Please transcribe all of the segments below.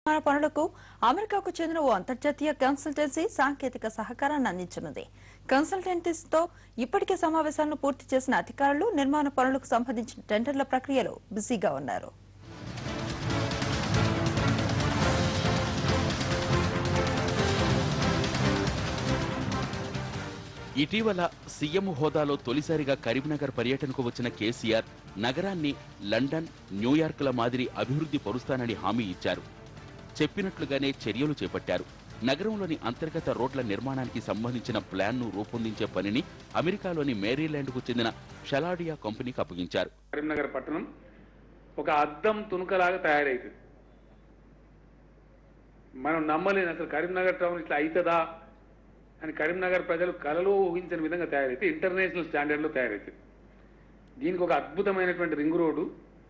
నిర్మాణ పనులకు అమెరికాకు చెందిన ఓ అంతర్జాతీయ కన్సల్టెన్సీ సాంకేతిక సహకారాన్ని అందించనుంది కన్సల్టెన్సీతో ఇప్పటికే సమావేశాలను పూర్తి చేసిన అధికారులు నిర్మాణ పనులకు సంబంధించిన టెండర్ల ప్రక్రియలో బిజీగా ఉన్నారు ఇటీవల సీఎం హోదాలో తొలిసారిగా కరీంనగర్ పర్యటనకు వచ్చిన కేసీఆర్ నగరాన్ని లండన్ న్యూయార్క్ల మాదిరి అభివృద్ధి పరుస్తానని హామీ ఇచ్చారు చెప్పినట్లుగానే చర్యలు చేపట్టారు నగరంలోని అంతర్గత రోడ్ల నిర్మాణానికి సంబంధించిన ప్లాన్ను రూపొందించే పనిని అమెరికాలోని మేరీల్యాండ్కు చెందిన షలాడియా కంపెనీకి అప్పగించారు కరీంనగర్ పట్టణం ఒక అద్దం తునుకలాగా తయారైతుంది మనం నమ్మలేని అసలు కరీంనగర్ టౌన్ ఇట్లా అవుతుందా అని కరీంనగర్ ప్రజలు కలలో ఊహించిన విధంగా తయారైతే ఇంటర్నేషనల్ స్టాండర్డ్లో తయారైతుంది దీనికి ఒక అద్భుతమైనటువంటి రింగ్ రోడ్డు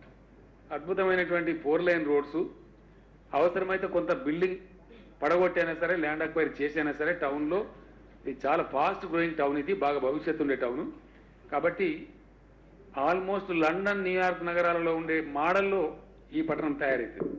అద్భుతమైనటువంటి ఫోర్ లైన్ రోడ్స్ అవసరమైతే కొంత బిల్డింగ్ పడగొట్టైనా సరే ల్యాండ్ అక్వైర్ చేసైనా సరే టౌన్లో ఇది చాలా ఫాస్ట్ గ్రోయింగ్ టౌన్ ఇది బాగా భవిష్యత్తు ఉండే టౌన్ కాబట్టి ఆల్మోస్ట్ లండన్ న్యూయార్క్ నగరాలలో ఉండే మోడల్లో ఈ పట్టణం తయారవుతుంది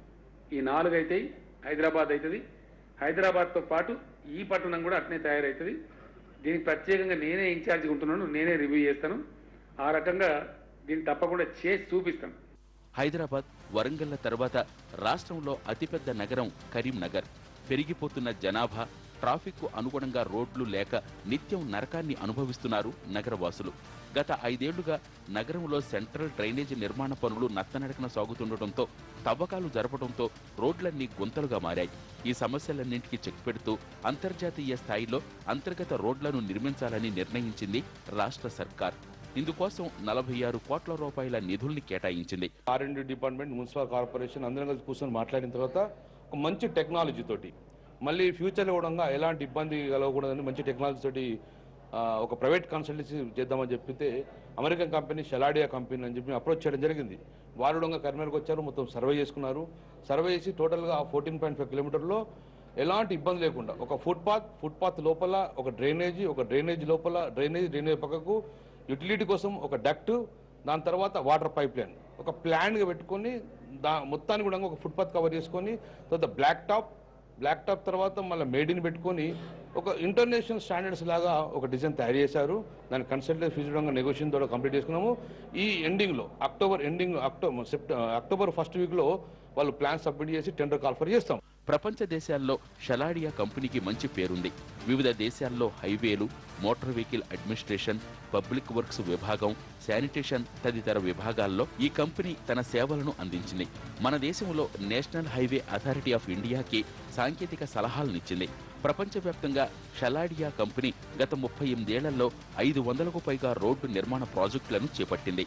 ఈ నాలుగు అవుతాయి హైదరాబాద్ అవుతుంది హైదరాబాద్తో పాటు ఈ పట్టణం కూడా అట్నే తయారవుతుంది దీనికి ప్రత్యేకంగా నేనే ఇన్ఛార్జిగా ఉంటున్నాను నేనే రివ్యూ చేస్తాను ఆ రకంగా దీన్ని తప్పకుండా చేసి చూపిస్తాను హైదరాబాద్ వరంగల్ల తర్వాత రాష్ట్రంలో అతిపెద్ద నగరం కరీంనగర్ పెరిగిపోతున్న జనాభా ట్రాఫిక్కు అనుగుణంగా రోడ్లు లేక నిత్యం నరకాన్ని అనుభవిస్తున్నారు నగరవాసులు గత ఐదేళ్లుగా నగరంలో సెంట్రల్ డ్రైనేజీ నిర్మాణ పనులు నత్తనడకన సాగుతుండటంతో తవ్వకాలు జరపడంతో రోడ్లన్నీ గుంతలుగా మారాయి ఈ సమస్యలన్నింటికి చెక్ పెడుతూ అంతర్జాతీయ స్థాయిలో అంతర్గత రోడ్లను నిర్మించాలని నిర్ణయించింది రాష్ట్ర సర్కార్ ఇందుకోసం నలభై ఆరు కోట్ల రూపాయల నిధుల్ని కేటాయించింది R and department municipal corporation అందరం కలిసి కూర్చొని మాట్లాడిన తర్వాత ఒక మంచి టెక్నాలజీ తోటి మళ్ళీ ఫ్యూచర్లో కూడా ఎలాంటి ఇబ్బంది కలగకూడదని మంచి టెక్నాలజీ తోటి ఆ, ఒక ప్రైవేట్ కన్సల్టెన్సీ చేద్దామని చెప్పితే అమెరికన్ కంపెనీ షెలాడియా కంపెనీ అని చెప్పి అప్రోచ్ చేయడం జరిగింది వారు కూడా కరీంనగర్కి వచ్చారు మొత్తం సర్వే చేసుకున్నారు సర్వే చేసి టోటల్గా ఫోర్టీన్ పాయింట్ ఫైవ్ కిలోమీటర్లో ఎలాంటి ఇబ్బంది లేకుండా ఒక ఫుట్పాత్ ఫుట్పాత్ లోపల ఒక డ్రైనేజీ ఒక డ్రైనేజ్ లోపల డ్రైనేజ్ డ్రైనేజ్ పక్కకు యూటిలిటీ కోసం ఒక డక్ట్ దాని తర్వాత వాటర్ పైప్ లైన్ ఒక ప్లాన్గా పెట్టుకొని దా మొత్తాన్ని కూడా ఒక ఫుట్పాత్ కవర్ చేసుకొని తర్వాత బ్లాక్ టాప్ బ్లాక్ టాప్ తర్వాత మళ్ళీ మేడిని పెట్టుకొని ఒక ఇంటర్నేషనల్ స్టాండర్డ్స్ లాగా ఒక డిజైన్ తయారు చేశారు దాని కన్సల్టెన్సీ ఫీజు నెగోషియేషన్ ద్వారా కంప్లీట్ చేసుకున్నాము ఈ ఎండింగ్లో అక్టోబర్ ఎండింగ్ అక్టోబర్ సెప్ట అక్టోబర్ ఫస్ట్ వీక్లో వాళ్ళు ప్లాన్ సబ్మిట్ చేసి టెండర్ కాల్ఫర్ చేస్తాం ప్రపంచ దేశాల్లో షలాడియా కంపెనీకి మంచి పేరుంది వివిధ దేశాల్లో హైవేలు motor vehicle administration public works విభాగం శానిటేషన్ తదితర విభాగాల్లో ఈ కంపెనీ తన సేవలను అందించింది మన దేశంలో నేషనల్ హైవే అథారిటీ ఆఫ్ ఇండియాకి సాంకేతిక సలహాలనిచ్చింది ప్రపంచవ్యాప్తంగా షలాడియా కంపెనీ గత ముప్పై ఎనిమిదేళ్లలో ఐదు వందలకు పైగా రోడ్డు నిర్మాణ ప్రాజెక్టులను చేపట్టింది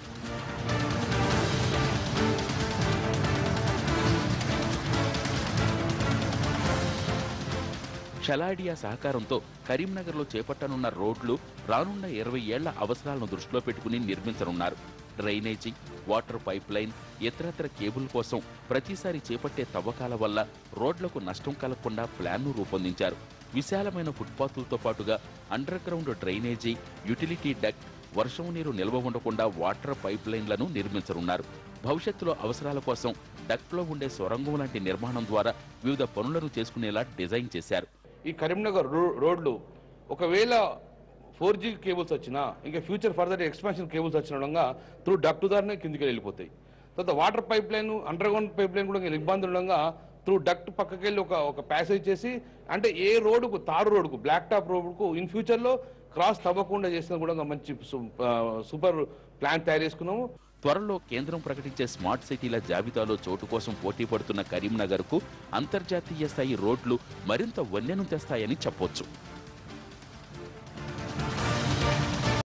షలాడియా సహకారంతో కరీంనగర్లో చేపట్టనున్న రోడ్లు రానున్న ఇరవై ఏళ్ల అవసరాలను దృష్టిలో పెట్టుకుని నిర్మించనున్నారు డ్రైనేజీ వాటర్ పైప్ లైన్ ఇతరత్ర కేబుల్ కోసం ప్రతిసారి చేపట్టే తవ్వకాల వల్ల రోడ్లకు నష్టం కలగకుండా ప్లాన్ను రూపొందించారు విశాలమైన ఫుట్పాత్లతో పాటుగా underground drainage utility duct వర్షం నీరు నిల్వ ఉండకుండా వాటర్ పైప్ లైన్లను నిర్మించనున్నారు భవిష్యత్తులో అవసరాల కోసం డక్ట్లో ఉండే సొరంగం లాంటి నిర్మాణం ద్వారా వివిధ పనులను చేసుకునేలా డిజైన్ చేశారు ఈ కరీంనగర్ రో- రోడ్లు ఒకవేళ ఫోర్ జీ కేబుల్స్ వచ్చినా ఇంకా ఫ్యూచర్ ఫర్దర్ ఎక్స్పాన్షన్ కేబుల్స్ వచ్చిన త్రూ డక్టు ద్వారానే కిందికి వెళ్ళిపోతాయి తర్వాత water pipe line underground pipe line కూడా ఇంకా ఇబ్బంది ఉండగా త్రూ డక్ట్ పక్కకి వెళ్ళి ఒక ఒక ప్యాసేజ్ చేసి అంటే ఏ రోడ్డుకు తారు రోడ్డుకు బ్లాక్ టాప్ రోడ్డుకు ఇన్ ఫ్యూచర్లో క్రాస్ తవ్వకుండా చేసిన కూడా ఒక మంచి సు- ఆ, సూపర్ ప్లాన్ తయారు చేసుకున్నాము త్వరలో కేంద్రం ప్రకటించే స్మార్ట్ సిటీల జాబితాలో చోటు కోసం పోటీ పడుతున్న కరీంనగర్కు అంతర్జాతీయ స్థాయి రోడ్లు మరింత వన్నెను తెస్తాయని చెప్పొచ్చు